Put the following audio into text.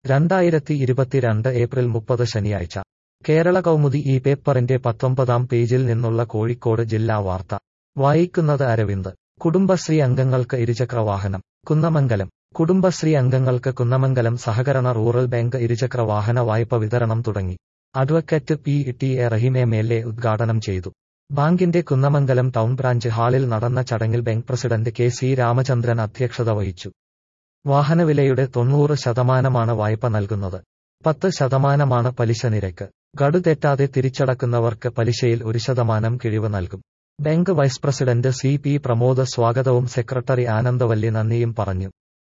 രണ്ടായിരത്തി ഇരുപത്തിരണ്ട് ഏപ്രിൽ മുപ്പത് ശനിയാഴ്ച കേരള കൗമുദി ഈ പേപ്പറിന്റെ പത്തൊമ്പതാം പേജിൽ നിന്നുള്ള കോഴിക്കോട് ജില്ലാ വാർത്ത വായിക്കുന്നത് അരവിന്ദ് കുടുംബശ്രീ അംഗങ്ങൾക്ക് ഇരുചക്രവാഹനം കുന്നമംഗലം കുടുംബശ്രീ അംഗങ്ങൾക്ക് കുന്നമംഗലം സഹകരണ റൂറൽ ബാങ്ക് ഇരുചക്ര വാഹന വായ്പ വിതരണം തുടങ്ങി advocate P T A Rahim M L A ഉദ്ഘാടനം ചെയ്തു ബാങ്കിന്റെ കുന്നമംഗലം ടൗൺ ബ്രാഞ്ച് ഹാളിൽ നടന്ന ചടങ്ങിൽ bank president K C Ramachandran അധ്യക്ഷത വഹിച്ചു വാഹനവിലയുടെ തൊണ്ണൂറ് ശതമാനമാണ് വായ്പ നൽകുന്നത് പത്ത് ശതമാനമാണ് പലിശ നിരക്ക് ഗഡു തെറ്റാതെ തിരിച്ചടക്കുന്നവർക്ക് പലിശയിൽ ഒരു ശതമാനം കിഴിവ് നൽകും bank vice president C P Pramod സ്വാഗതവും സെക്രട്ടറി ആനന്ദവല്ലി നന്ദിയും പറഞ്ഞു